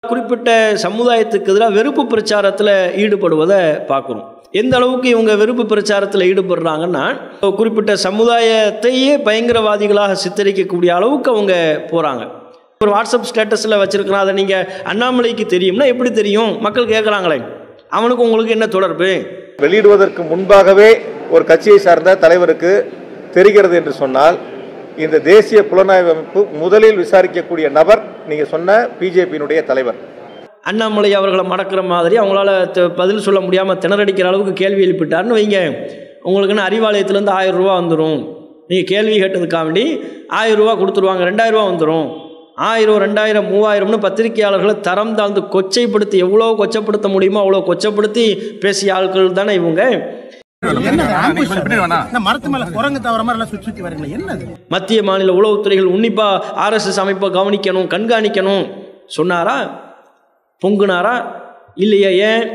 குறிப்பிட்ட சமுதாயத்துக்கு எதிராக வெறுப்பு பிரச்சாரத்தில் ஈடுபடுவதை பார்க்குறோம் எந்த அளவுக்கு இவங்க வெறுப்பு பிரச்சாரத்தில் ஈடுபடுறாங்கன்னா குறிப்பிட்ட சமுதாயத்தையே பயங்கரவாதிகளாக சித்தரிக்கக்கூடிய அளவுக்கு அவங்க போகிறாங்க ஒரு வாட்ஸ்அப் ஸ்டேட்டஸில் வச்சுருக்கிறான் அதை நீங்கள் அண்ணாமலைக்கு தெரியும்னா எப்படி தெரியும் மக்கள் கேட்குறாங்களே அவனுக்கு உங்களுக்கு என்ன தொடர்பு வெளியிடுவதற்கு முன்பாகவே ஒரு கட்சியை சார்ந்த தலைவருக்கு தெரிகிறது என்று சொன்னால் இந்த தேசிய புலனாய்வு அமைப்பு முதலில் விசாரிக்கக்கூடிய நபர் நீங்க சொன்ன பிஜேபியினுடைய தலைவர் அண்ணாமலை அவர்களை மடக்கிற மாதிரி அவங்களால த- பதில் சொல்ல முடியாமல் திணறடிக்கிற அளவுக்கு கேள்வி எழுப்பிட்டாருன்னு வைங்க உங்களுக்குன்னு அறிவாலயத்துலேருந்து ஆயிரம் ரூபா வந்துடும் நீங்கள் கேள்வி கேட்டதுக்காக வேண்டி ஆயிரம் ரூபா கொடுத்துருவாங்க ரெண்டாயிரம் ரூபா வந்துடும் ஆயிரம் ரெண்டாயிரம் மூவாயிரம்னு பத்திரிகையாளர்களை தரம் தாழ்ந்து கொச்சைப்படுத்தி எவ்வளோ கொச்சப்படுத்த முடியுமோ அவ்வளோ கொச்சப்படுத்தி பேசிய ஆட்கள் தானே இவங்க இந்த மரத்து மேல குரங்கு தவற மாதிரி எல்லாம் சுத்தி சுத்தி வரீங்களா என்னது மத்திய மாநில உளவுத்துறைகள் உன்னிப்பாக ஆர்எஸ்எஸ் அமைப்பை கவனிக்கணும் கண்காணிக்கணும் சொன்னாரா பொங்குனாரா இல்லையா ஏன்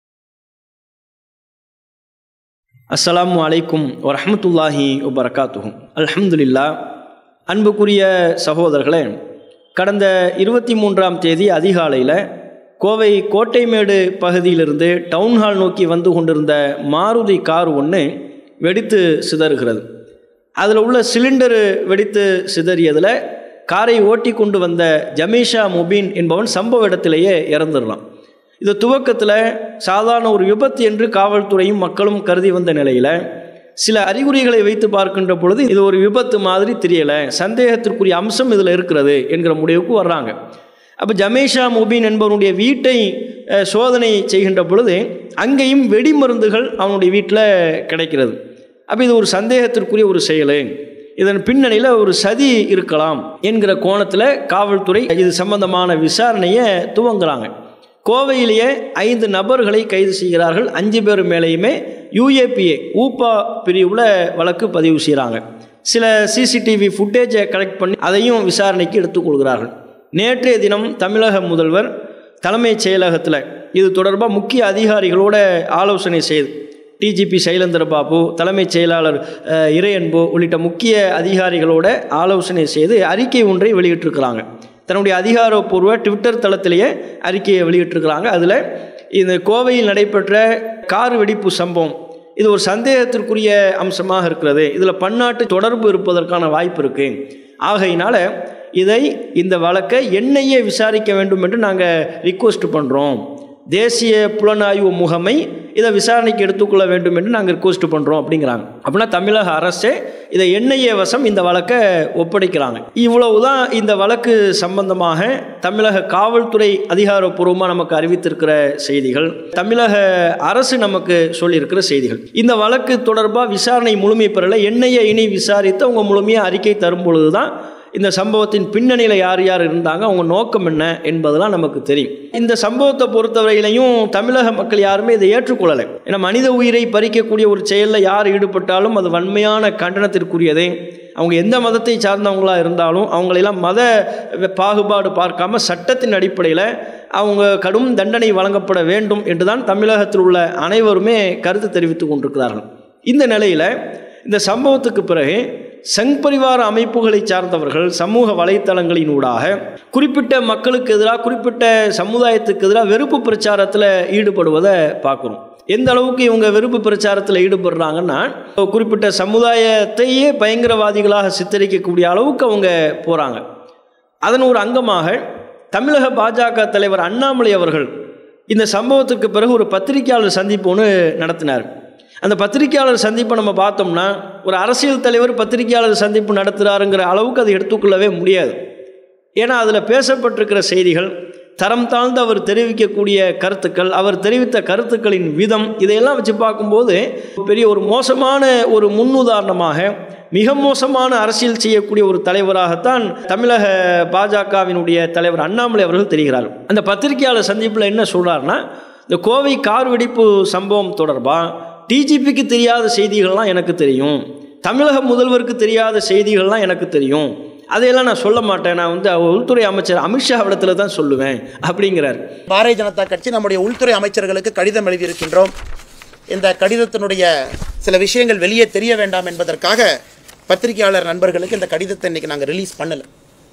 அஸ்ஸலாமு அலைக்கும் வரஹ்மத்துல்லாஹி வபரகாத்துஹும் அல்ஹம்துலில்லா அன்புக்குரிய சகோதரர்களே கடந்த இருபத்தி மூன்றாம் தேதி அதிகாலையில் கோவை கோட்டைமேடு பகுதியிலிருந்து டவுன் ஹால் நோக்கி வந்து கொண்டிருந்த மாருதி கார் ஒன்று வெடித்து சிதறுகிறது அதில் உள்ள சிலிண்டரு வெடித்து சிதறியதில் காரை ஓட்டி கொண்டு வந்த ஜமீஷா முபீன் என்பவன் சம்பவ இடத்திலேயே இறந்துடலாம் இது துவக்கத்தில் சாதாரண ஒரு விபத்து என்று காவல்துறையும் மக்களும் கருதி வந்த நிலையில் சில அறிகுறிகளை வைத்து பார்க்கின்ற பொழுது இது ஒரு விபத்து மாதிரி தெரியலை சந்தேகத்திற்குரிய அம்சம் இதில் இருக்கிறது என்கிற முடிவுக்கு வர்றாங்க அப்போ ஜமேஷா முபீன் என்பவனுடைய வீட்டை அஹ், சோதனை செய்கின்ற பொழுது அங்கேயும் வெடிமருந்துகள் அவனுடைய வீட்டில் கிடைக்கிறது அப்போ இது ஒரு சந்தேகத்திற்குரிய ஒரு செயல் இதன் பின்னணியில் ஒரு சதி இருக்கலாம் என்கிற கோணத்தில் காவல்துறை இது சம்பந்தமான விசாரணையை துவங்குறாங்க கோவையிலேயே ஐந்து நபர்களை கைது செய்கிறார்கள் அஞ்சு பேர் மேலேயுமே யூஏபிஏ ஊப்பா பிரிவில் வழக்கு பதிவு செய்கிறாங்க சில சிசிடிவி ஃபுட்டேஜை கலெக்ட் பண்ணி அதையும் விசாரணைக்கு எடுத்துக்கொள்கிறார்கள் நேற்றைய தினம் தமிழக முதல்வர் தலைமைச் செயலகத்தில் இது தொடர்பாக முக்கிய அதிகாரிகளோட ஆலோசனை செய்து டிஜிபி சைலேந்திர பாபு தலைமைச் செயலாளர் அஹ், இறையன்பு உள்ளிட்ட முக்கிய அதிகாரிகளோட ஆலோசனை செய்து அறிக்கை ஒன்றை வெளியிட்டிருக்கிறாங்க தன்னுடைய அதிகாரப்பூர்வ ட்விட்டர் தளத்திலேயே அறிக்கையை வெளியிட்டிருக்கிறாங்க அதில் இந்த கோவையில் நடைபெற்ற கார் வெடிப்பு சம்பவம் இது ஒரு சந்தேகத்திற்குரிய அம்சமாக இருக்கிறது இதில் பன்னாட்டு தொடர்பு இருப்பதற்கான வாய்ப்பு இருக்குது ஆகையினால இதை இந்த வழக்கை என்ஐஏ விசாரிக்க வேண்டும் என்று நாங்கள் ரிக்வெஸ்ட் பண்ணுறோம் தேசிய புலனாய்வு முகமை இதை விசாரணைக்கு எடுத்துக்கொள்ள வேண்டும் என்று நாங்கள் ரிக்வெஸ்ட் பண்ணுறோம் அப்படிங்கிறாங்க அப்படின்னா தமிழக அரசே இதை என்ஐஏ வசம் இந்த வழக்கை ஒப்படைக்கிறாங்க இவ்வளவுதான் இந்த வழக்கு சம்பந்தமாக தமிழக காவல்துறை அதிகாரப்பூர்வமாக நமக்கு அறிவித்திருக்கிற செய்திகள் தமிழக அரசு நமக்கு சொல்லியிருக்கிற செய்திகள் இந்த வழக்கு தொடர்பாக விசாரணை முழுமை பெறலை என்ஐஏ இனி விசாரித்து அவங்க முழுமையாக அறிக்கை தரும் பொழுது தான் இந்த சம்பவத்தின் பின்னணியில் யார் யார் இருந்தாங்க அவங்க நோக்கம் என்ன என்பதெல்லாம் நமக்கு தெரியும் இந்த சம்பவத்தை பொறுத்தவரையிலையும் தமிழக மக்கள் யாருமே இதை ஏற்றுக்கொள்ளலை ஏன்னா மனித உயிரை பறிக்கக்கூடிய ஒரு செயலில் யார் ஈடுபட்டாலும் அது வன்மையான கண்டனத்திற்குரியதே அவங்க எந்த மதத்தை சார்ந்தவங்களாக இருந்தாலும் அவங்களெல்லாம் மத பாகுபாடு பார்க்காம சட்டத்தின் அடிப்படையில் அவங்க கடும் தண்டனை வழங்கப்பட வேண்டும் என்றுதான் தமிழகத்தில் உள்ள அனைவருமே கருத்து தெரிவித்துக் கொண்டிருக்கிறார்கள் இந்த நிலையில் இந்த சம்பவத்துக்கு பிறகு சங் பரிவார அமைப்புகளை சார்ந்தவர்கள் சமூக வலைத்தளங்களினூடாக குறிப்பிட்ட மக்களுக்கு எதிராக குறிப்பிட்ட சமுதாயத்துக்கு எதிராக வெறுப்பு பிரச்சாரத்தில் ஈடுபடுவதை பார்க்குறோம் எந்த அளவுக்கு இவங்க வெறுப்பு பிரச்சாரத்தில் ஈடுபடுறாங்கன்னா குறிப்பிட்ட சமுதாயத்தையே பயங்கரவாதிகளாக சித்தரிக்கக்கூடிய அளவுக்கு அவங்க போகிறாங்க அதன் ஒரு அங்கமாக தமிழக பாஜக தலைவர் அண்ணாமலை அவர்கள் இந்த சம்பவத்துக்கு பிறகு ஒரு பத்திரிகையாளர் சந்திப்பு ஒன்று நடத்தினார் அந்த பத்திரிகையாளர் சந்திப்பை நம்ம பார்த்தோம்னா ஒரு அரசியல் தலைவர் பத்திரிகையாளர் சந்திப்பு நடத்துகிறாருங்கிற அளவுக்கு அதை எடுத்துக்கொள்ளவே முடியாது ஏன்னா அதில் பேசப்பட்டிருக்கிற செய்திகள் தரம் தாழ்ந்து அவர் தெரிவிக்கக்கூடிய கருத்துக்கள் அவர் தெரிவித்த கருத்துக்களின் விதம் இதையெல்லாம் வச்சு பார்க்கும்போது பெரிய ஒரு மோசமான ஒரு முன்னுதாரணமாக மிக மோசமான அரசியல் செய்யக்கூடிய ஒரு தலைவராகத்தான் தமிழக பாஜகவினுடைய தலைவர் அண்ணாமலை அவர்கள் தெரிகிறார் அந்த பத்திரிகையாளர் சந்திப்பில் என்ன சொல்கிறாருன்னா இந்த கோவை கார் வெடிப்பு சம்பவம் தொடர்பாக டிஜிபிக்கு தெரியாத செய்திகள்லாம் எனக்கு தெரியும் தமிழக முதல்வருக்கு தெரியாத செய்திகள்லாம் எனக்கு தெரியும் அதையெல்லாம் நான் சொல்ல மாட்டேன் நான் வந்து உள்துறை அமைச்சர் அமித்ஷா இடத்துல தான் சொல்லுவேன் அப்படிங்கிறார் பாரதிய ஜனதா கட்சி நம்முடைய உள்துறை அமைச்சர்களுக்கு கடிதம் எழுதியிருக்கின்றோம் இந்த கடிதத்தினுடைய சில விஷயங்கள் வெளியே தெரிய வேண்டாம் என்பதற்காக பத்திரிகையாளர் நண்பர்களுக்கு இந்த கடிதத்தை இன்னைக்கு நாங்கள் ரிலீஸ் பண்ணல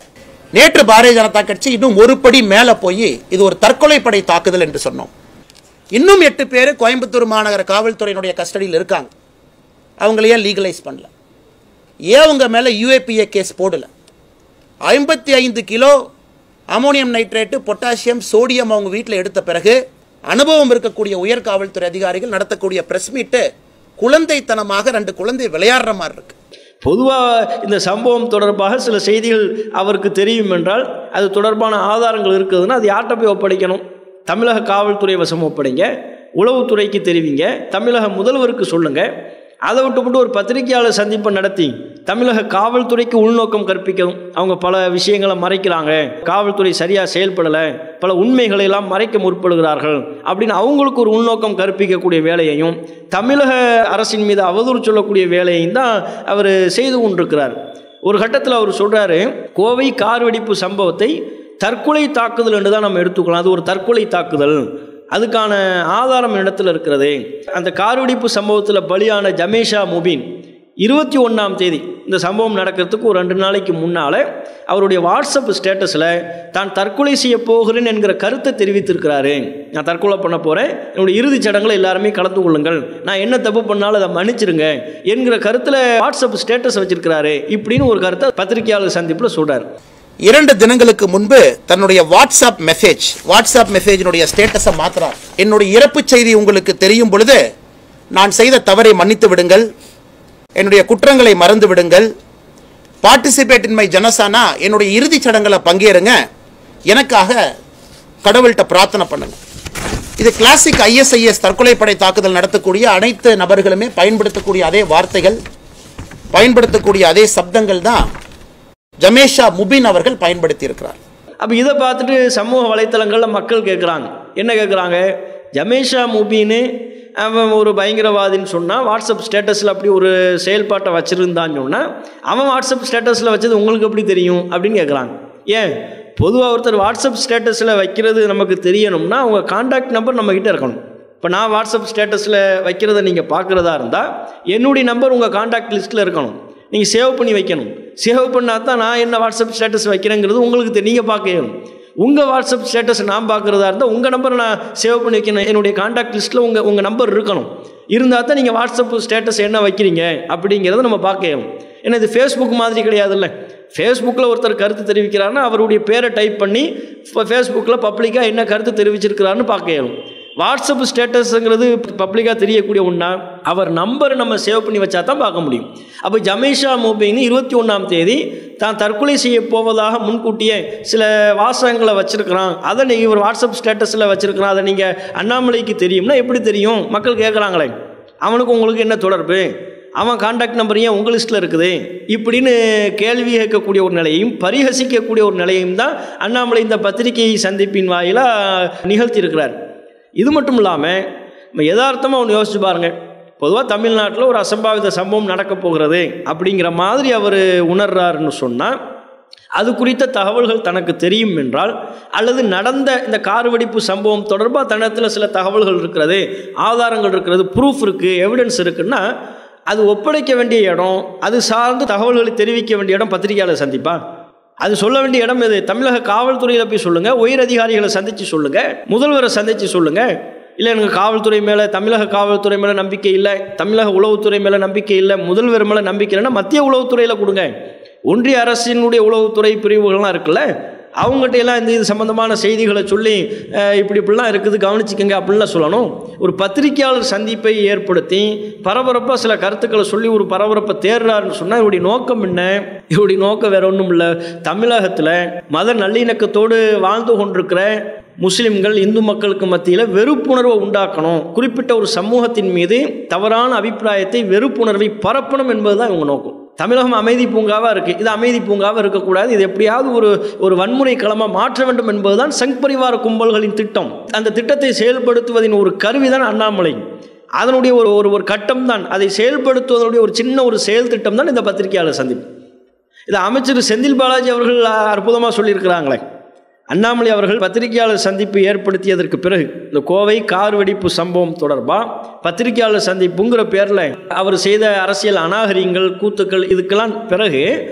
நேற்று பாரதிய ஜனதா கட்சி இன்னும் ஒரு படி மேலே போய் இது ஒரு தற்கொலைப்படை தாக்குதல் என்று சொன்னோம் இன்னும் எட்டு பேர் கோயம்புத்தூர் மாநகர காவல்துறையினுடைய கஸ்டடியில் இருக்காங்க அவங்கள ஏன் லீகலைஸ் பண்ணல ஏன் அவங்க மேலே யூஏபிஏ கேஸ் போடல ஐம்பத்தி ஐந்து kilo ammonium nitrate potassium sodium அவங்க வீட்டில் எடுத்த பிறகு அனுபவம் இருக்கக்கூடிய உயர் காவல்துறை அதிகாரிகள் நடத்தக்கூடிய பிரஸ் மீட்டு குழந்தைத்தனமாக ரெண்டு குழந்தை விளையாடுற மாதிரி இருக்கு பொதுவாக இந்த சம்பவம் தொடர்பாக சில செய்திகள் அவருக்கு தெரியும் என்றால் அது தொடர்பான ஆதாரங்கள் இருக்குதுன்னா அது யார்கிட்ட போய் ஒப்படைக்கணும் தமிழக காவல்துறை வசம் ஒப்படைங்க உளவுத்துறைக்கு தெரிவிங்க தமிழக முதல்வருக்கு சொல்லுங்க அதை விட்டுவிட்டு ஒரு பத்திரிகையாளர் சந்திப்பை நடத்தி தமிழக காவல்துறைக்கு உள்நோக்கம் கற்பிக்கணும் அவங்க பல விஷயங்களை மறைக்கிறாங்க காவல்துறை சரியாக செயல்படலை பல உண்மைகளை எல்லாம் மறைக்க முற்படுகிறார்கள் அப்படின்னு அவங்களுக்கு ஒரு உள்நோக்கம் கற்பிக்கக்கூடிய வேலையையும் தமிழக அரசின் மீது அவதூறு சொல்லக்கூடிய வேலையையும் தான் அவர் செய்து கொண்டிருக்கிறார் ஒரு கட்டத்தில் அவர் சொல்கிறாரு கோவை கார் வெடிப்பு சம்பவத்தை தற்கொலை தாக்குதல் என்று தான் நம்ம எடுத்துக்கலாம் அது ஒரு தற்கொலை தாக்குதல் அதுக்கான ஆதாரம் இடத்துல இருக்கிறது அந்த கார் வெடிப்பு சம்பவத்தில் பலியான ஜமேஷா முபீன் இருபத்தி ஒன்றாம் தேதி இந்த சம்பவம் நடக்கிறதுக்கு ஒரு ரெண்டு நாளைக்கு முன்னால் அவருடைய வாட்ஸ்அப் ஸ்டேட்டஸில் தான் தற்கொலை செய்ய போகிறேன் என்கிற கருத்தை தெரிவித்திருக்கிறாரு நான் தற்கொலை பண்ண போகிறேன் என்னுடைய இறுதிச் சடங்குல எல்லாருமே கலந்து கொள்ளுங்கள் நான் என்ன தப்பு பண்ணாலும் அதை மன்னிச்சிருங்க என்கிற கருத்தில் வாட்ஸ்அப் ஸ்டேட்டஸ் வச்சிருக்கிறாரு இப்படின்னு ஒரு கருத்தை பத்திரிகையாளர் சந்திப்பில் சொல்கிறார் இரண்டு தினங்களுக்கு முன்பு தன்னுடைய வாட்ஸ்அப் மெசேஜ் வாட்ஸ்அப் மெசேஜினுடைய ஸ்டேட்டஸை மாத்துறார் என்னுடைய இறப்பு செய்தி உங்களுக்கு தெரியும் பொழுது நான் செய்த தவறை மன்னித்து விடுங்கள் என்னுடைய குற்றங்களை மறந்து விடுங்கள் பார்ட்டிசிபேட் இன் மை ஜனசானா என்னுடைய இறுதிச் சடங்குல பங்கேறுங்க எனக்காக கடவுள்கிட்ட பிரார்த்தனை பண்ணுங்க இது கிளாசிக் ஐஎஸ்ஐஎஸ் தற்கொலைப்படை தாக்குதல் நடத்தக்கூடிய அனைத்து நபர்களுமே பயன்படுத்தக்கூடிய அதே வார்த்தைகள் பயன்படுத்தக்கூடிய அதே சப்தங்கள் தான் ஜமேஷா முபின் அவர்கள் பயன்படுத்தி இருக்கிறார் அப்போ இதை பார்த்துட்டு சமூக வலைத்தளங்களில் மக்கள் கேட்குறாங்க என்ன கேட்குறாங்க ஜமேஷா முபீனு அவன் ஒரு பயங்கரவாதின்னு சொன்னால் வாட்ஸ்அப் ஸ்டேட்டஸில் அப்படி ஒரு செயல்பாட்டை வச்சுருந்தான்னு சொன்னால் அவன் வாட்ஸ்அப் ஸ்டேட்டஸில் வச்சது உங்களுக்கு எப்படி தெரியும் அப்படின்னு கேட்குறாங்க ஏன் பொதுவாக ஒருத்தர் வாட்ஸ்அப் ஸ்டேட்டஸில் வைக்கிறது நமக்கு தெரியணும்னா அவங்க காண்டாக்ட் நம்பர் நம்மக்கிட்ட இருக்கணும் இப்போ நான் வாட்ஸ்அப் ஸ்டேட்டஸில் வைக்கிறத நீங்கள் பார்க்குறதா இருந்தால் என்னுடைய நம்பர் உங்கள் காண்டாக்ட் லிஸ்ட்டில் இருக்கணும் நீங்கள் சேவ் பண்ணி வைக்கணும் சேவ் பண்ணால் தான் நான் என்ன வாட்ஸ்அப் ஸ்டேட்டஸ் வைக்கிறேங்கிறது உங்களுக்கு தெ- நீங்கள் பார்க்கணும் உங்கள் வாட்ஸ்அப் ஸ்டேட்டஸ் நான் பார்க்குறதா இருந்தால் உங்கள் நம்பரை நான் சேவ் பண்ணி வைக்கணும் என்னுடைய காண்டாக்ட் லிஸ்ட்டில் உங்கள் உங்கள் நம்பர் இருக்கணும் இருந்தால் தான் நீங்கள் வாட்ஸ்அப் ஸ்டேட்டஸ் என்ன வைக்கிறீங்க அப்படிங்கிறத நம்ம பார்க்கணும் ஏன்னா இது ஃபேஸ்புக் மாதிரி கிடையாதுல்ல ஃபேஸ்புக்கில் ஒருத்தர் கருத்து தெரிவிக்கிறாருன்னா அவருடைய பேரை டைப் பண்ணி இப்போ ஃபேஸ்புக்கில் பப்ளிக்காக என்ன கருத்து தெரிவிச்சிருக்கிறாருன்னு பார்க்க இயலும் வாட்ஸ்அப் ஸ்டேட்டஸுங்கிறது பப்ளிக்காக தெரியக்கூடிய ஒன்றா அவர் நம்பரை நம்ம சேவ் பண்ணி வச்சா தான் பார்க்க முடியும் அப்போ ஜமேஷா மோபின் இருபத்தி ஒன்றாம் தேதி தான் தற்கொலை செய்ய போவதாக முன்கூட்டியே சில வாசகங்களை வச்சிருக்கிறான் அதை நீ இவர் வாட்ஸ்அப் ஸ்டேட்டஸில் வச்சிருக்கிறான் அதை நீங்கள் அண்ணாமலைக்கு தெரியும்னா எப்படி தெரியும் மக்கள் கேட்குறாங்களே அவனுக்கு உங்களுக்கு என்ன தொடர்பு அவன் காண்டாக்ட் நம்பர் ஏன் உங்கள் லிஸ்ட்டில் இருக்குது இப்படின்னு கேள்வி கேட்கக்கூடிய ஒரு நிலையையும் பரிஹசிக்கக்கூடிய ஒரு நிலையையும் தான் அண்ணாமலை இந்த பத்திரிகை சந்திப்பின் வாயிலாக நிகழ்த்தியிருக்கிறார் இது மட்டும் இல்லாமல் நம்ம யதார்த்தமாக ஒன்று யோசிச்சு பாருங்கள் பொதுவாக தமிழ்நாட்டில் ஒரு அசம்பாவித சம்பவம் நடக்கப் போகிறது அப்படிங்கிற மாதிரி அவர் உணர்றாருன்னு சொன்னால் அது குறித்த தகவல்கள் தனக்கு தெரியும் என்றால் அல்லது நடந்த இந்த கார் வெடிப்பு சம்பவம் தொடர்பாக தன்னத்தில் சில தகவல்கள் இருக்கிறது ஆதாரங்கள் இருக்கிறது ப்ரூஃப் இருக்குது எவிடன்ஸ் இருக்குன்னா அது ஒப்படைக்க வேண்டிய இடம் அது சார்ந்து தகவல்களை தெரிவிக்க வேண்டிய இடம் பத்திரிகையாளர் சந்திப்பா அது சொல்ல வேண்டிய இடம் எது தமிழக காவல்துறையில் போய் சொல்லுங்கள் உயர் அதிகாரிகளை சந்தித்து சொல்லுங்கள் முதல்வரை சந்தித்து சொல்லுங்கள் இல்லை எனக்கு காவல்துறை மேலே தமிழக காவல்துறை மேலே நம்பிக்கை இல்லை தமிழக உளவுத்துறை மேலே நம்பிக்கை இல்லை முதல்வர் மேலே நம்பிக்கை இல்லைன்னா மத்திய உளவுத்துறையில் கொடுங்க ஒன்றிய அரசினுடைய உளவுத்துறை பிரிவுகள்லாம் இருக்குல்ல அவங்ககிட்ட எல்லாம் இந்த இது சம்பந்தமான செய்திகளை சொல்லி அஹ், இப்படி இப்படிலாம் இருக்குது கவனிச்சுக்கங்க அப்படின்லாம் சொல்லணும் ஒரு பத்திரிகையாளர் சந்திப்பை ஏற்படுத்தி பரபரப்பாக சில கருத்துக்களை சொல்லி ஒரு பரபரப்பை தேர்றாருன்னு சொன்னால் இவருடைய நோக்கம் என்ன இவருடைய நோக்கம் வேற ஒன்றும் இல்லை தமிழகத்தில் மத நல்லிணக்கத்தோடு வாழ்ந்து கொண்டிருக்கிற முஸ்லிம்கள் இந்து மக்களுக்கு மத்தியில் வெறுப்புணர்வை உண்டாக்கணும் குறிப்பிட்ட ஒரு சமூகத்தின் மீது தவறான அபிப்பிராயத்தை வெறுப்புணர்வை பரப்பணும் என்பதுதான் இவங்க நோக்கம் தமிழகம் அமைதி பூங்காவாக இருக்குது இது அமைதி பூங்காவாக இருக்கக்கூடாது இது எப்படியாவது ஒரு ஒரு வன்முறை களமாக மாற்ற வேண்டும் என்பதுதான் சங் பரிவார கும்பல்களின் திட்டம் அந்த திட்டத்தை செயல்படுத்துவதின் ஒரு கருவிதான் அண்ணாமலை அதனுடைய ஒரு ஒரு ஒரு கட்டம் தான் அதை செயல்படுத்துவதனுடைய ஒரு சின்ன ஒரு செயல் திட்டம் தான் இந்த பத்திரிகையாளர் சந்திப்பு இது அமைச்சர் செந்தில் பாலாஜி அவர்கள் அற்புதமாக சொல்லியிருக்கிறாங்களே அண்ணாமலை அவர்கள் பத்திரிகையாளர் சந்திப்பு ஏற்படுத்தியதற்கு பிறகு இந்த கோவை கார் வெடிப்பு சம்பவம் தொடர்பாக பத்திரிகையாளர் சந்திப்புங்கிற பேரில் அவர் செய்த அரசியல் அநாகரிகங்கள் கூத்துக்கள் இதுக்கெல்லாம் பிறகு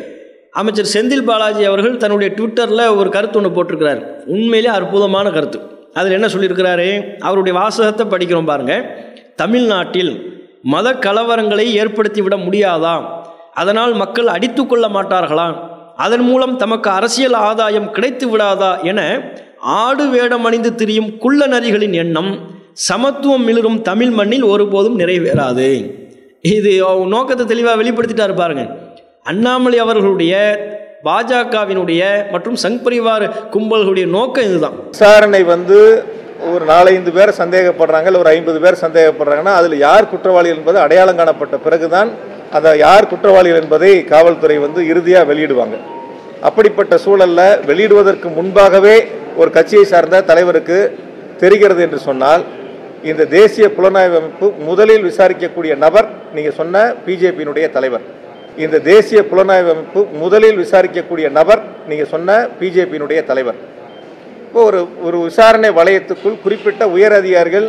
அமைச்சர் செந்தில் பாலாஜி அவர்கள் தன்னுடைய ட்விட்டரில் ஒரு கருத்து ஒன்று போட்டிருக்கிறார் உண்மையிலே அற்புதமான கருத்து அதில் என்ன சொல்லியிருக்கிறாரு அவருடைய வாசகத்தை படிக்கிறோம் பாருங்க தமிழ்நாட்டில் மத கலவரங்களை ஏற்படுத்தி விட முடியாதா அதனால் மக்கள் அடித்து கொள்ள மாட்டார்களா அதன் மூலம் தமக்கு அரசியல் ஆதாயம் கிடைத்து விடாதா என ஆடு வேடம் அணிந்து திரியும் குள்ள நரிகளின் எண்ணம் சமத்துவம் மிளிரும் தமிழ் மண்ணில் ஒருபோதும் நிறைவேறாது இது அவங்க நோக்கத்தை தெளிவாக வெளிப்படுத்திட்டாரு பாருங்க அண்ணாமலை அவர்களுடைய பாஜகவினுடைய மற்றும் சங் பரிவார் கும்பல்களுடைய நோக்கம் இதுதான் விசாரணை வந்து ஒரு நாலஞ்சு பேர் சந்தேகப்படுறாங்க இல்லை ஒரு ஐம்பது பேர் சந்தேகப்படுறாங்கன்னா அதில் யார் குற்றவாளி என்பது அடையாளம் காணப்பட்ட பிறகுதான் அதை யார் குற்றவாளிகள் என்பதை காவல்துறை வந்து இறுதியாக வெளியிடுவாங்க அப்படிப்பட்ட சூழல்ல வெளியிடுவதற்கு முன்பாகவே ஒரு கட்சியை சார்ந்த தலைவருக்கு தெரிகிறது என்று சொன்னால் இந்த தேசிய புலனாய்வு அமைப்பு முதலில் விசாரிக்கக்கூடிய நபர் நீங்கள் சொன்ன பிஜேபியினுடைய தலைவர் இந்த தேசிய புலனாய்வு அமைப்பு முதலில் விசாரிக்கக்கூடிய நபர் நீங்கள் சொன்ன பிஜேபியினுடைய தலைவர் இப்போ ஒரு ஒரு விசாரணை வளையத்துக்குள் குறிப்பிட்ட உயர் அதிகாரிகள்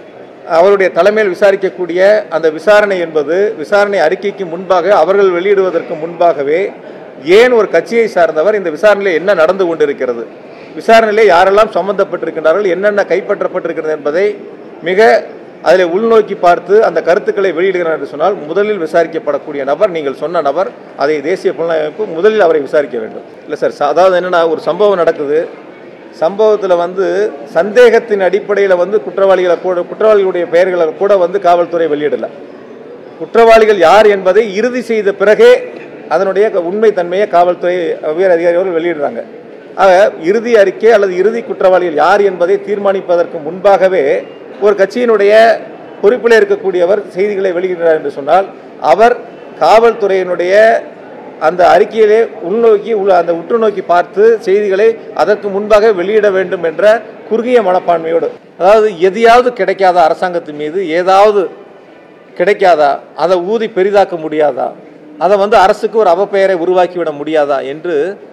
அவருடைய தலைமையில் விசாரிக்கக்கூடிய அந்த விசாரணை என்பது விசாரணை அறிக்கைக்கு முன்பாக அவர்கள் வெளியிடுவதற்கு முன்பாகவே ஏன் ஒரு கட்சியை சார்ந்தவர் இந்த விசாரணையில் என்ன நடந்து கொண்டிருக்கிறது விசாரணையிலே யாரெல்லாம் சம்பந்தப்பட்டிருக்கின்றார்கள் என்னென்ன கைப்பற்றப்பட்டிருக்கிறது என்பதை மிக அதில் உள்நோக்கி பார்த்து அந்த கருத்துக்களை வெளியிடுகிறார் என்று சொன்னால் முதலில் விசாரிக்கப்படக்கூடிய நபர் நீங்கள் சொன்ன நபர் அதை தேசிய புலனாய்வு அமைப்பு முதலில் அவரை விசாரிக்க வேண்டும் இல்லை சார் அதாவது என்னென்னா ஒரு சம்பவம் நடக்குது சம்பவத்தில் வந்து சந்தேகத்தின் அடிப்படையில் வந்து குற்றவாளிகளை கூட குற்றவாளிகளுடைய பெயர்களை கூட வந்து காவல்துறை வெளியிடலை குற்றவாளிகள் யார் என்பதை இறுதி செய்த பிறகே அதனுடைய உண்மை தன்மையை காவல்துறை உயர் அதிகாரிகள் வெளியிடுறாங்க ஆக இறுதி அறிக்கை அல்லது இறுதி குற்றவாளிகள் யார் என்பதை தீர்மானிப்பதற்கு முன்பாகவே ஒரு கட்சியினுடைய பொறுப்பில் இருக்கக்கூடியவர் செய்திகளை வெளியிடுகிறார் என்று சொன்னால் அவர் காவல்துறையினுடைய அந்த அறிக்கையிலே உள்நோக்கி உள்ள அந்த உற்று நோக்கி பார்த்து செய்திகளை அதற்கு முன்பாக வெளியிட வேண்டும் என்ற குறுகிய மனப்பான்மையோடு அதாவது எதையாவது கிடைக்காத அரசாங்கத்தின் மீது ஏதாவது கிடைக்காதா அதை ஊதி பெரிதாக்க முடியாதா அதை வந்து அரசுக்கு ஒரு அவப்பெயரை உருவாக்கிவிட முடியாதா என்று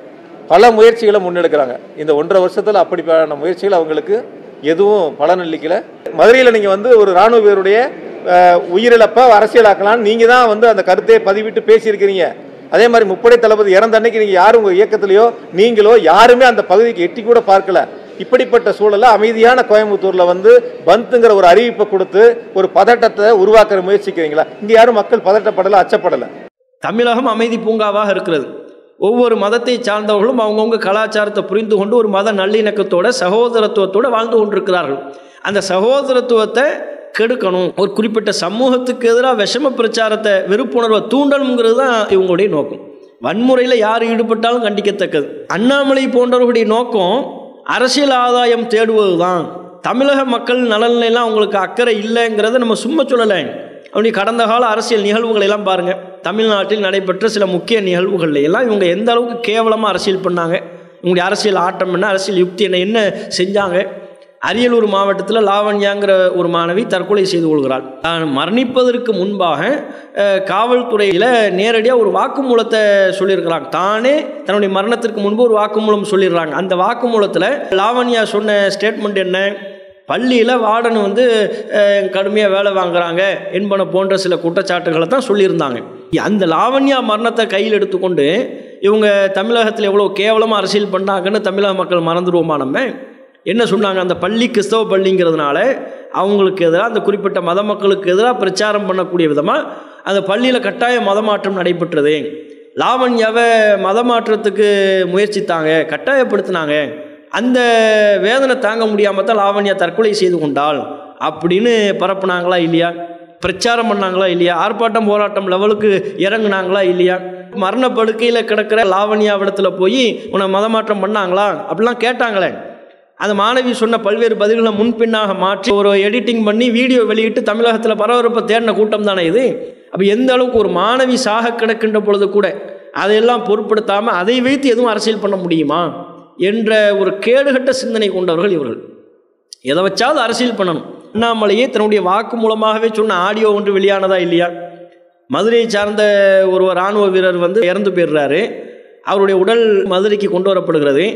பல முயற்சிகளை முன்னெடுக்கிறாங்க இந்த ஒன்றரை வருஷத்தில் அப்படிப்பட்ட முயற்சிகள் அவங்களுக்கு எதுவும் பலனளிக்கல மதுரையில் நீங்கள் வந்து ஒரு இராணுவ வீரருடைய அஹ், உயிரிழப்பை அரசியலாக்கலாம்னு நீங்கள் தான் வந்து அந்த கருத்தை பதிவிட்டு பேசியிருக்கிறீங்க அதே மாதிரி முப்படை தளபதி இறந்த அன்னைக்கு நீங்கள் யாரும் உங்கள் இயக்கத்திலேயோ நீங்களோ யாருமே அந்த பகுதிக்கு எட்டி கூட பார்க்கல இப்படிப்பட்ட சூழல்ல அமைதியான கோயம்புத்தூர்ல வந்து பந்துங்கிற ஒரு அறிவிப்பை கொடுத்து ஒரு பதட்டத்தை உருவாக்குற முயற்சிக்கிறீங்களா இங்க யாரும் மக்கள் பதட்டப்படல அச்சப்படல தமிழகம் அமைதி பூங்காவாக இருக்கிறது ஒவ்வொரு மதத்தை சார்ந்தவர்களும் அவங்கவுங்க கலாச்சாரத்தை புரிந்து கொண்டு ஒரு மத நல்லிணக்கத்தோட சகோதரத்துவத்தோட வாழ்ந்து கொண்டிருக்கிறார்கள் அந்த சகோதரத்துவத்தை கெடுக்கணும் ஒரு குறிப்பிட்ட சமூகத்துக்கு எதிராக விஷம பிரச்சாரத்தை வெறுப்புணர்வை தூண்டணுங்கிறது தான் இவங்களுடைய நோக்கம் வன்முறையில் யார் ஈடுபட்டாலும் கண்டிக்கத்தக்கது அண்ணாமலை போன்றவர்களுடைய நோக்கம் அரசியல் ஆதாயம் தேடுவது தான் தமிழக மக்கள் நலன்லாம் அவங்களுக்கு அக்கறை இல்லைங்கிறத நம்ம சும்மா சொல்லலை அவனுடைய கடந்த கால அரசியல் நிகழ்வுகளை எல்லாம் பாருங்கள் தமிழ்நாட்டில் நடைபெற்ற சில முக்கிய நிகழ்வுகள்ல எல்லாம் இவங்க எந்த அளவுக்கு கேவலமாக அரசியல் பண்ணாங்க இவங்களுடைய அரசியல் ஆட்டம் என்ன அரசியல் யுக்தி என்ன என்ன செஞ்சாங்க அரியலூர் மாவட்டத்தில் லாவண்யாங்கிற ஒரு மாணவி தற்கொலை செய்து கொள்கிறாள் தான் மரணிப்பதற்கு முன்பாக அஹ், காவல்துறையில் நேரடியாக ஒரு வாக்குமூலத்தை சொல்லியிருக்கிறாங்க தானே தன்னுடைய மரணத்திற்கு முன்பு ஒரு வாக்குமூலம் சொல்லிடுறாங்க அந்த வாக்குமூலத்தில் லாவண்யா சொன்ன ஸ்டேட்மெண்ட் என்ன பள்ளியில் வார்டன் வந்து கடுமையாக வேலை வாங்குறாங்க என்பன போன்ற சில குற்றச்சாட்டுகளை தான் சொல்லியிருந்தாங்க அந்த லாவண்யா மரணத்தை கையில் எடுத்துக்கொண்டு இவங்க தமிழகத்தில் எவ்வளோ கேவலமாக அரசியல் பண்ணாங்கன்னு தமிழக மக்கள் மறந்துடுவோமா நம்ம என்ன சொன்னாங்க அந்த பள்ளி கிறிஸ்தவ பள்ளிங்கிறதுனால அவங்களுக்கு எதிராக அந்த குறிப்பிட்ட மத மக்களுக்கு எதிராக பிரச்சாரம் பண்ணக்கூடிய விதமாக அந்த பள்ளியில் கட்டாய மதமாற்றம் நடைபெற்றது லாவண்யாவை மதமாற்றத்துக்கு முயற்சித்தாங்க கட்டாயப்படுத்தினாங்க அந்த வேதனை தாங்க முடியாமல் தான் லாவண்யா தற்கொலை செய்து கொண்டாள் அப்படின்னு பரப்புனாங்களா இல்லையா பிரச்சாரம் பண்ணாங்களா இல்லையா ஆர்ப்பாட்டம் போராட்டம் லெவலுக்கு இறங்குனாங்களா இல்லையா மரணப்படுக்கையில் கிடக்கிற லாவண்யாவிடத்தில் போய் உன்னை மதமாற்றம் பண்ணாங்களா அப்படிலாம் கேட்டாங்களே அந்த மாணவி சொன்ன பல்வேறு பதில்களை முன்பின்னாக மாற்றி ஒரு எடிட்டிங் பண்ணி வீடியோ வெளியிட்டு தமிழகத்தில் பரபரப்பை தேடின கூட்டம் தானே இது அப்போ எந்த அளவுக்கு ஒரு மாணவி சாக கிடக்கின்ற பொழுது கூட அதையெல்லாம் பொருட்படுத்தாமல் அதை வைத்து எதுவும் அரசியல் பண்ண முடியுமா என்ற ஒரு கேடுகட்ட சிந்தனை கொண்டவர்கள் இவர்கள் எதை வச்சாவது அரசியல் பண்ணணும் அண்ணாமலையே தன்னுடைய வாக்கு மூலமாகவே சொன்ன ஆடியோ ஒன்று வெளியானதா இல்லையா மதுரையை சார்ந்த ஒரு இராணுவ வீரர் வந்து இறந்து போயிடுறாரு அவருடைய உடல் மதுரைக்கு கொண்டு வரப்படுகிறது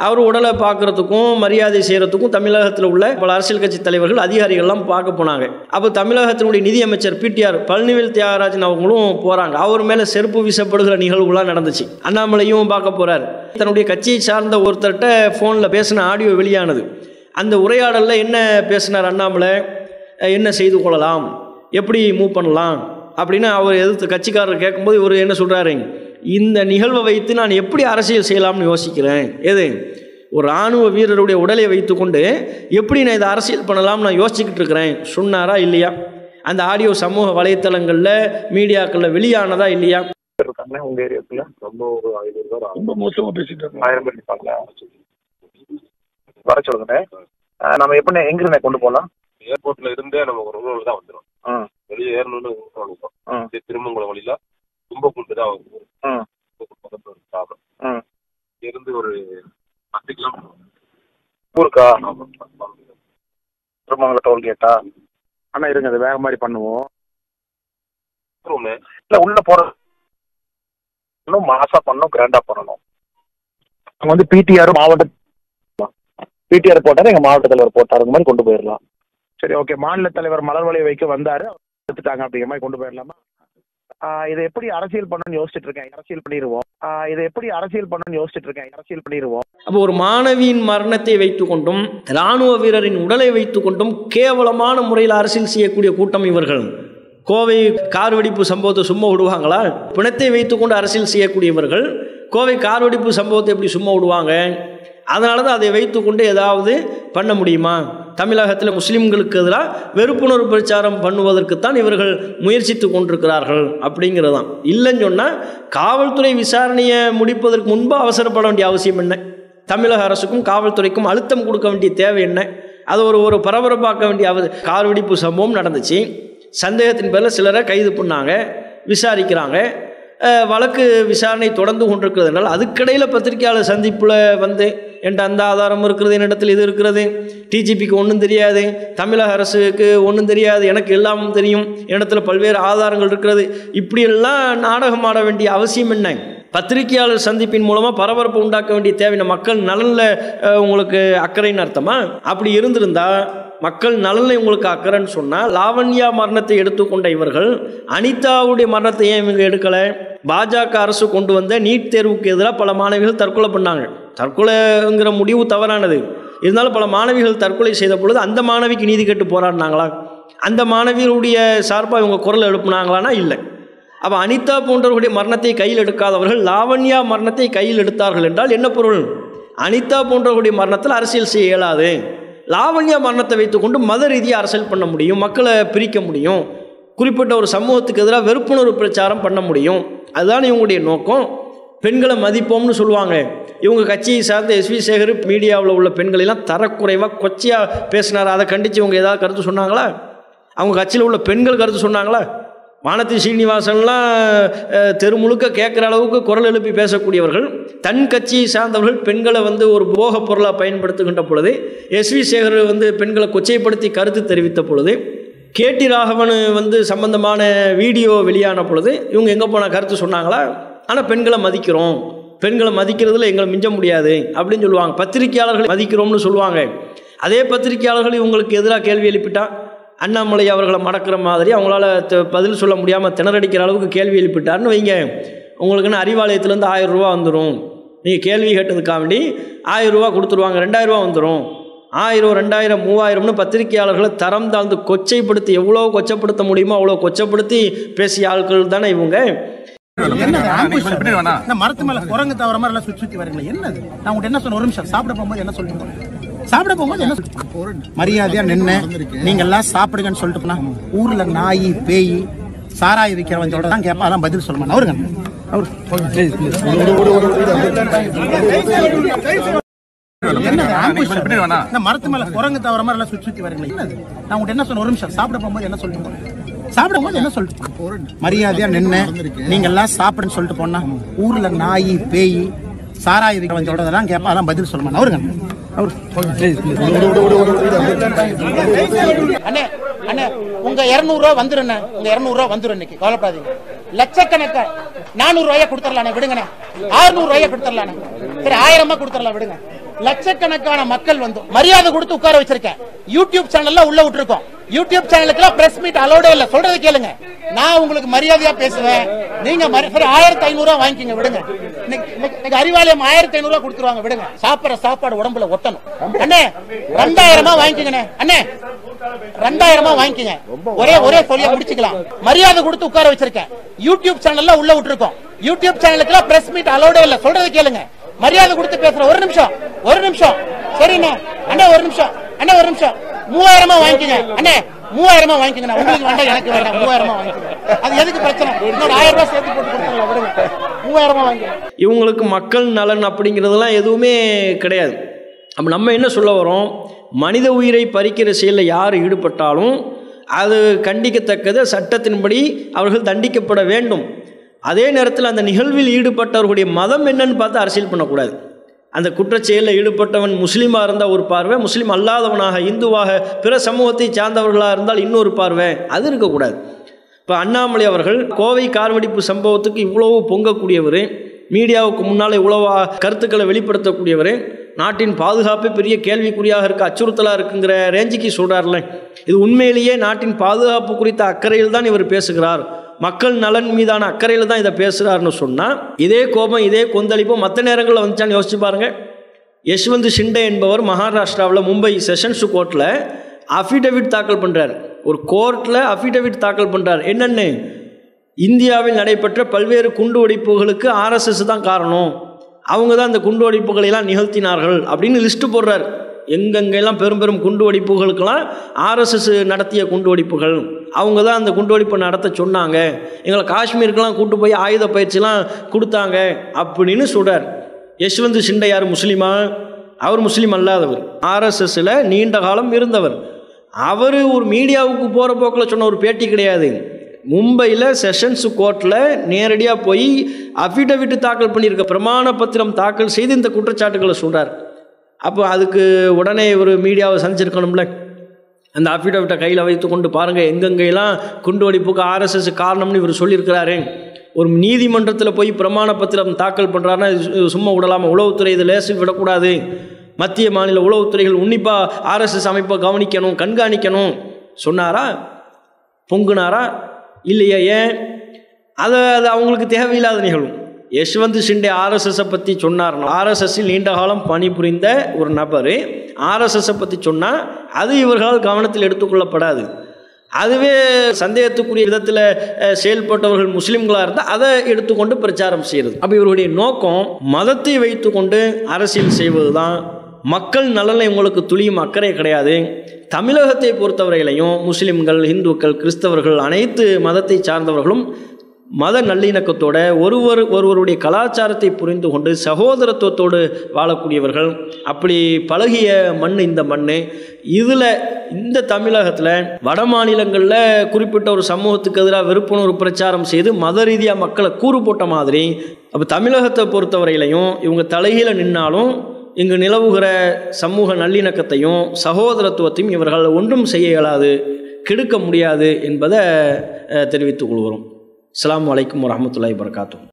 அவர் உடலை பார்க்கறதுக்கும் மரியாதை செய்கிறதுக்கும் தமிழகத்தில் உள்ள பல அரசியல் கட்சி தலைவர்கள் அதிகாரிகள்லாம் பார்க்க போனாங்க அப்போ தமிழகத்தினுடைய நிதியமைச்சர் பிடிஆர் பழனிவேல் தியாகராஜன் அவங்களும் போகிறாங்க அவர் மேலே செருப்பு வீசப்படுகிற நிகழ்வுலாம் நடந்துச்சு அண்ணாமலையும் பார்க்க போகிறார் தன்னுடைய கட்சியை சார்ந்த ஒருத்தர்கிட்ட ஃபோனில் பேசின ஆடியோ வெளியானது அந்த உரையாடலில் என்ன பேசினார் அண்ணாமலை அஹ் என்ன செய்து கொள்ளலாம் எப்படி மூவ் பண்ணலாம் அப்படின்னு அவர் எதிர்த்து கட்சிக்காரர் கேட்கும்போது இவர் என்ன சொல்கிறாரு இந்த நிகழ்வை வைத்து நான் எப்படி அரசியல் செய்யலாம்னு யோசிக்கிறேன் எது ஒரு இராணுவ வீரருடைய உடலை வைத்துக்கொண்டு எப்படி நான் இதை அரசியல் பண்ணலாம்னு நான் யோசிச்சுக்கிட்டு இருக்கிறேன் சொன்னாரா இல்லையா அந்த ஆடியோ சமூக வலைத்தளங்களில் மீடியாக்களில் வெளியானதா இல்லையா இருக்காங்க உங்க ஏரியாக்குள்ள ரொம்ப ஒரு ஐநூறு பேர் ஆகும். ரொம்ப மோசமா பேசிட்டு இருக்காங்க ஆயிரம் பேர் இருப்பாங்களா வர சொல்லுங்க அஹ் நம்ம எப்படி எங்க இருந்து கொண்டு போகலாம் ஏர்போர்ட்ல இருந்தே நம்ம ஒரு ரூல் தான் வந்துடும் ஆ. வெளியே ஏறணும்னு ஆ. வந்துடும் திருமங்கலம் வழியில தும்பக்குண்டு தான் வரும் ஆ. தும்பக்குண்டு பக்கத்துல ஒரு ஸ்டாப் ஆ. இருந்து ஒரு பத்து கிலோமீட்டர் ஊருக்கா திருமங்கல டோல்கேட்டா அண்ணா இருங்க அது வேற மாதிரி பண்ணுவோம் ரூமு இல்ல உள்ள போற இன்னும் மாசா பண்ணணும் கிராண்டா பண்ணணும் அங்க வந்து பிடிஆர் மாவட்ட பிடிஆர் போட்டாரு எங்க மாவட்ட தலைவர் போட்டாரு அந்த மாதிரி கொண்டு போயிடலாம் சரி ஓகே மாநில தலைவர் மலர்வலை வைக்க வந்தாரு எடுத்துட்டாங்க அப்படிங்கிற மாதிரி கொண்டு போயிடலாமா ஆஹ் இதை எப்படி அரசியல் பண்ணணும்னு யோசிச்சுட்டு இருக்கேன் அரசியல் பண்ணிடுவோம் ஆஹ் இதை எப்படி அரசியல் பண்ணணும்னு யோசிச்சுட்டு இருக்கேன் அரசியல் பண்ணிடுவோம் அப்போ ஒரு மாணவியின் மரணத்தை வைத்துக்கொண்டும் இராணுவ வீரரின் உடலை வைத்துக்கொண்டும் கேவலமான முறையில் அரசியல் செய்யக்கூடிய கூட்டம் இவர்கள் கோவை கார் வெடிப்பு சம்பவத்தை சும்மா விடுவாங்களா பிணத்தை வைத்துக்கொண்டு அரசியல் செய்யக்கூடியவர்கள் கோவை கார் வெடிப்பு சம்பவத்தை எப்படி சும்மா விடுவாங்க அதனால தான் அதை வைத்துக்கொண்டு ஏதாவது பண்ண முடியுமா தமிழகத்தில் முஸ்லிம்களுக்கு எதிராக வெறுப்புணர்வு பிரச்சாரம் பண்ணுவதற்குத்தான் இவர்கள் முயற்சித்து கொண்டிருக்கிறார்கள் அப்படிங்கிறது தான் இல்லைன்னு சொன்னால் காவல்துறை விசாரணையை முடிப்பதற்கு முன்பு அவசரப்பட வேண்டிய அவசியம் என்ன தமிழக அரசுக்கும் காவல்துறைக்கும் அழுத்தம் கொடுக்க வேண்டிய தேவை என்ன அது ஒரு ஒரு பரபரப்பாக்க வேண்டிய அவ கார் வெடிப்பு சம்பவம் நடந்துச்சு சந்தேகத்தின் பேரில் சிலரை கைது பண்ணாங்க விசாரிக்கிறாங்க அஹ், வழக்கு விசாரணை தொடர்ந்து கொண்டிருக்கிறதுனால அதுக்கிடையில் பத்திரிகையாளர் சந்திப்பில் வந்து என்கிட்ட அந்த ஆதாரம் இருக்கிறது என்னிடத்தில் இது இருக்கிறது டிஜிபிக்கு ஒன்றும் தெரியாது தமிழக அரசுக்கு ஒன்றும் தெரியாது எனக்கு எல்லாமும் தெரியும் என்னிடத்தில் பல்வேறு ஆதாரங்கள் இருக்கிறது இப்படியெல்லாம் நாடகம் ஆட வேண்டிய அவசியம் என்ன பத்திரிகையாளர் சந்திப்பின் மூலமாக பரபரப்பு உண்டாக்க வேண்டிய தேவையான மக்கள் நலனில் அஹ், உங்களுக்கு அக்கறைன்னு அர்த்தமா அப்படி இருந்திருந்தா மக்கள் நலனில் உங்களுக்கு அக்கறைன்னு சொன்னால் லாவண்யா மரணத்தை எடுத்துக்கொண்ட இவர்கள் அனிதாவுடைய மரணத்தை ஏன் இவங்க எடுக்கலை பாஜக அரசு கொண்டு வந்த நீட் தேர்வுக்கு எதிராக பல மாணவிகள் தற்கொலை பண்ணாங்க தற்கொலைங்கிற முடிவு தவறானது இருந்தாலும் பல மாணவிகள் தற்கொலை செய்த பொழுது அந்த மாணவிக்கு நீதி கேட்டு போராடினாங்களா அந்த மாணவியருடைய சார்பாக இவங்க குரல் எழுப்புனாங்களான்னா இல்லை அப்போ அனிதா போன்றவர்களுடைய மரணத்தை கையில் எடுக்காதவர்கள் லாவண்யா மரணத்தை கையில் எடுத்தார்கள் என்றால் என்ன பொருள் அனிதா போன்றவர்களுடைய மரணத்தில் அரசியல் செய்ய இயலாது லாவண்யா மரணத்தை வைத்துக்கொண்டு மத ரீதியாக அரசியல் பண்ண முடியும் மக்களை பிரிக்க முடியும் குறிப்பிட்ட ஒரு சமூகத்துக்கு எதிராக வெறுப்புணர்வு பிரச்சாரம் பண்ண முடியும் அதுதான் இவங்களுடைய நோக்கம் பெண்களை மதிப்போம்னு சொல்லுவாங்க இவங்க கட்சியை சார்ந்த எஸ்வி சேகர் மீடியாவில் உள்ள பெண்களெல்லாம் தரக்குறைவாக கொச்சையாக பேசினார் அதை கண்டித்து இவங்க ஏதாவது கருத்து சொன்னாங்களா அவங்க கட்சியில் உள்ள பெண்கள் கருத்து சொன்னாங்களா வானதி சீனிவாசன்லாம் அஹ், தெரு முழுக்க கேட்குற அளவுக்கு குரல் எழுப்பி பேசக்கூடியவர்கள் தன் கட்சியை சார்ந்தவர்கள் பெண்களை வந்து ஒரு போகப் பொருளாக பயன்படுத்துகின்ற பொழுது எஸ்வி சேகர் வந்து பெண்களை கொச்சைப்படுத்தி கருத்து தெரிவித்த பொழுது கேடி ராகவன் வந்து சம்பந்தமான வீடியோ வெளியான பொழுது இவங்க எங்கே போன கருத்து சொன்னாங்களா ஆனால் பெண்களை மதிக்கிறோம் பெண்களை மதிக்கிறதுல எங்களை மிஞ்ச முடியாது அப்படின்னு சொல்லுவாங்க பத்திரிகையாளர்கள் மதிக்கிறோம்னு சொல்லுவாங்க அதே பத்திரிகையாளர்கள் இவங்களுக்கு எதிராக கேள்வி எழுப்பிட்டா அண்ணாமலை அவர்களை மடக்கிற மாதிரி அவங்களால த- பதில் சொல்ல முடியாமல் திணறடிக்கிற அளவுக்கு கேள்வி எழுப்பிட்டாருன்னு வைங்க உங்களுக்குன்னு அறிவாலயத்துலேருந்து ஆயிரம் ரூபா வந்துடும் நீங்கள் கேள்வி கேட்டதுக்காக வேண்டி ஆயிரம் ரூபா கொடுத்துருவாங்க ரெண்டாயிரம் ரூபா வந்துடும் ஆயிரம் ரெண்டாயிரம் மூவாயிரம்னு பத்திரிகையாளர்களை தரம் தாழ்ந்து கொச்சைப்படுத்தி எவ்வளோ கொச்சப்படுத்த முடியுமோ அவ்வளோ கொச்சப்படுத்தி பேசிய ஆட்கள் தானே இவங்க இந்த மரத்து மேல குரங்கு தவற மாதிரி எல்லாம் சுத்தி சுத்தி வரீங்களா என்னது நான் உங்கள்ட்ட என்ன சொன்ன ஒரு நிமிஷம் சாப்பிட போகும்போது என்ன சொல்லுங்க சாப்பிட போகும்போது என்ன சொல்லுங்க மரியாதையா நின்னு நீங்க எல்லாம் சாப்பிடுங்கன்னு சொல்லிட்டு போனா ஊர்ல நாய் பேய் சாராய விற்கிறவன் சொல்றதான் தான் கேட்பா அதான் பதில் சொல்லுமா அவருங்க அவரு என்னது ambush? இந்த மரத்து மேல குரங்கு தவற மாதிரி எல்லாம் சுத்தி சுத்தி வரீங்களா என்னது நான் உங்கள்ட்ட என்ன சொன்ன ஒரு நிமிஷம் சாப்பிட போகும்போது என்ன சொல்லுங்க சாப்பிட போகும்போது என்ன சொல்லிட்டு மரியாதையா நின்னு நீங்க எல்லாம் சாப்பிடுன்னு சொல்லிட்டு போனா ஊர்ல நாய் பேய் சாராய விற்கிறவன் சொல்றதெல்லாம் கேட்பா அதான் பதில் சொல்லுமா அவருங்க அவரு அண்ணே அண்ணே உங்க இருநூறு ரூபா வந்துருண்ணே உங்க இருநூறு ரூபா வந்துரும் இன்னைக்கு கவலைப்படாதீங்க லட்சக்கணக்கா நானூறு ரூபாயா கொடுத்துடலாண்ணே விடுங்கண்ணே ஆறுநூறு ரூபாயா கொடுத்துடலாண்ணே சரி ஆயிரமா கொடுத்துடலாம் விடுங்க லட்சக்கணக்கான மக்கள் வந்து மரியாதை கொடுத்து உட்கார வச்சிருக்கேன் யூடியூப் சேனல்ல உள்ள விட்டுருக்கோம் யூடியூப் சேனலுக்குலாம் பிரஸ் மீட் அலோடே இல்ல சொல்றது கேளுங்க நான் உங்களுக்கு மரியாதையா பேசுவேன் நீங்க மரி- சரி ஆயிரத்தி ஐநூறு ரூபா வாங்கிக்கங்க விடுங்க இன்னைக்கு- இன்னைக்கு இன்னைக்கு அறிவாலயம் ஆயிரத்தி ஐநூறு ரூபா கொடுத்துருவாங்க விடுங்க சாப்பிடுற சாப்பாடு உடம்புல ஒட்டணும் அண்ணே ரெண்டாயிரமா வாங்கிக்கங்கண்ணே அண்ணே ரெண்டாயிரமா வாங்கிக்கங்க ஒரே ஒரே சொல்லிய முடிச்சுக்கலாம் மரியாதை கொடுத்து உட்கார வச்சிருக்கேன் யூடியூப் சேனல்ல உள்ள விட்டுருக்கோம் யூடியூப் சேனலுக்குலாம் பிரஸ் மீட் அலோடே இல்ல சொல்றது கேளுங்க மரியாதை கொடுத்து பேசுறேன் ஒரு நிமிஷம் ஒரு நிமிஷம் சரிண்ணே அண்ணே ஒரு நிமிஷம் அண்ணே ஒரு நிமிஷம் மூவாயிரமா வாங்கிக்கங்க அண்ணே மூவாயிரமா வாங்கிக்கங்க உங்களுக்கு வேண்டாம் எனக்கு வேண்டாம் மூவாயிரமா வாங்கிக்கங்க அது எதுக்கு பிரச்சனை இன்னொரு ஆயிரம் ரூபாய் சேர்த்து போட்டு கொடுத்துருங்க விடுங்க மூவாயிரமா வாங்கிக்கங்க இவங்களுக்கு மக்கள் நலன் அப்படிங்கிறதெல்லாம் எதுவுமே கிடையாது அப்போ நம்ம என்ன சொல்ல வரோம் மனித உயிரை பறிக்கிற செயலில் யார் ஈடுபட்டாலும் அது கண்டிக்கத்தக்கது சட்டத்தின்படி அவர்கள் தண்டிக்கப்பட வேண்டும் அதே நேரத்தில் அந்த நிகழ்வில் ஈடுபட்டவர்களுடைய மதம் என்னன்னு பார்த்து அரசியல் பண்ணக்கூடாது அந்த குற்றச்செயலில் ஈடுபட்டவன் முஸ்லீமாக இருந்தால் ஒரு பார்வை முஸ்லீம் அல்லாதவனாக இந்துவாக பிற சமூகத்தை சார்ந்தவர்களாக இருந்தால் இன்னொரு பார்வை அது இருக்கக்கூடாது இப்போ அண்ணாமலை அவர்கள் கோவை கார்வெடிப்பு சம்பவத்துக்கு இவ்வளவு பொங்கக்கூடியவர் மீடியாவுக்கு முன்னால் இவ்வளவு கருத்துக்களை வெளிப்படுத்தக்கூடியவர் நாட்டின் பாதுகாப்பே பெரிய கேள்விக்குறியாக இருக்க அச்சுறுத்தலாக இருக்குங்கிற ரேஞ்சுக்கு சொல்கிறார்ல இது உண்மையிலேயே நாட்டின் பாதுகாப்பு குறித்த அக்கறையில் தான் இவர் பேசுகிறார் மக்கள் நலன் மீதான அக்கறையில் தான் இதை பேசுகிறாருன்னு சொன்னால் இதே கோபம் இதே கொந்தளிப்பும் மற்ற நேரங்களில் வந்துச்சான்னு யோசிச்சு பாருங்கள் யஷ்வந்த் ஷிண்டே என்பவர் மகாராஷ்டிராவில் மும்பை செஷன்ஸ் கோர்ட்டில் அஃபிடவிட் தாக்கல் பண்ணுறார் ஒரு கோர்ட்டில் அஃபிடவிட் தாக்கல் பண்ணுறார் என்னென்னு இந்தியாவில் நடைபெற்ற பல்வேறு குண்டு வெடிப்புகளுக்கு ஆர்எஸ்எஸ் தான் காரணம் அவங்க தான் இந்த குண்டு வெடிப்புகளை எல்லாம் நிகழ்த்தினார்கள் அப்படின்னு லிஸ்ட்டு போடுறார் எங்கெங்கெல்லாம் பெரும் பெரும் குண்டு வெடிப்புகளுக்கெல்லாம் ஆர்எஸ்எஸ் நடத்திய குண்டு வெடிப்புகள் அவங்க தான் அந்த குண்டு வெடிப்பை நடத்த சொன்னாங்க எங்களை காஷ்மீருக்கெல்லாம் கூட்டு போய் ஆயுத பயிற்சிலாம் கொடுத்தாங்க அப்படின்னு சொல்கிறார் யஷ்வந்த் ஷிண்டே யார் முஸ்லீமா அவர் முஸ்லீம் அல்லாதவர் ஆர்எஸ்எஸ்ல நீண்ட காலம் இருந்தவர் அவர் ஒரு மீடியாவுக்கு போகிற போக்கில் சொன்ன ஒரு பேட்டி கிடையாது மும்பையில் செஷன்ஸ் கோர்ட்டில் நேரடியாக போய் அஃபிடவிட் தாக்கல் பண்ணியிருக்க பிரமாண பத்திரம் தாக்கல் செய்து இந்த குற்றச்சாட்டுகளை சொல்கிறார் அப்போ அதுக்கு உடனே ஒரு மீடியாவை சந்திச்சிருக்கணும்ல அந்த அஃபிடவிட்டை கையில் வைத்து கொண்டு பாருங்கள் எங்கெங்கெல்லாம் குண்டு வெடிப்புக்கு ஆர்எஸ்எஸ் காரணம்னு இவர் சொல்லியிருக்கிறாரு ஒரு நீதிமன்றத்தில் போய் பிரமாண பத்திரம் தாக்கல் பண்ணுறாருன்னா இது சும்மா விடலாமா உளவுத்துறை இதை லேசு விடக்கூடாது மத்திய மாநில உளவுத்துறைகள் உன்னிப்பாக ஆர்எஸ்எஸ் அமைப்பை கவனிக்கணும் கண்காணிக்கணும் சொன்னாரா பொங்குனாரா இல்லையா ஏன் அது அது அவங்களுக்கு தேவையில்லாத நிகழ்வு யஷ்வந்த் ஷிண்டே ஆர்எஸ்எஸை பற்றி சொன்னார்னா ஆர்எஸ்எஸ்ஸில் நீண்ட காலம் பணிபுரிந்த ஒரு நபர் ஆர்எஸ்எஸை பற்றி சொன்னால் அது இவர்களால் கவனத்தில் எடுத்துக்கொள்ளப்படாது அதுவே சந்தேகத்துக்குரிய விதத்தில் அஹ், செயல்பட்டவர்கள் முஸ்லீம்களாக இருந்தால் அதை எடுத்துக்கொண்டு பிரச்சாரம் செய்கிறது அப்போ இவருடைய நோக்கம் மதத்தை வைத்துக்கொண்டு அரசியல் செய்வது தான் மக்கள் நலனில் இவங்களுக்கு துளியும் அக்கறை கிடையாது தமிழகத்தை பொறுத்தவரையிலையும் முஸ்லிம்கள் இந்துக்கள் கிறிஸ்தவர்கள் அனைத்து மதத்தை சார்ந்தவர்களும் மத நல்லிணக்கத்தோட ஒருவர் ஒருவருடைய கலாச்சாரத்தை புரிந்து கொண்டு சகோதரத்துவத்தோடு வாழக்கூடியவர்கள் அப்படி பழகிய மண் இந்த மண் இதில் இந்த தமிழகத்தில் வட மாநிலங்களில் குறிப்பிட்ட ஒரு சமூகத்துக்கு எதிராக விருப்புணர்வு பிரச்சாரம் செய்து மத ரீதியாக மக்களை கூறு போட்ட மாதிரி அப்போ தமிழகத்தை பொறுத்தவரையிலையும் இவங்க தலைகீழ நின்னாலும் இங்கு நிலவுகிற சமூக நல்லிணக்கத்தையும் சகோதரத்துவத்தையும் இவர்கள் ஒன்றும் செய்ய இயலாது கெடுக்க முடியாது என்பதை அஹ், தெரிவித்துக் கொள்கிறோம் அஸ்ஸலாமு அலைக்கும் வரஹ்மத்துல்லாஹி வபரகாத்துஹு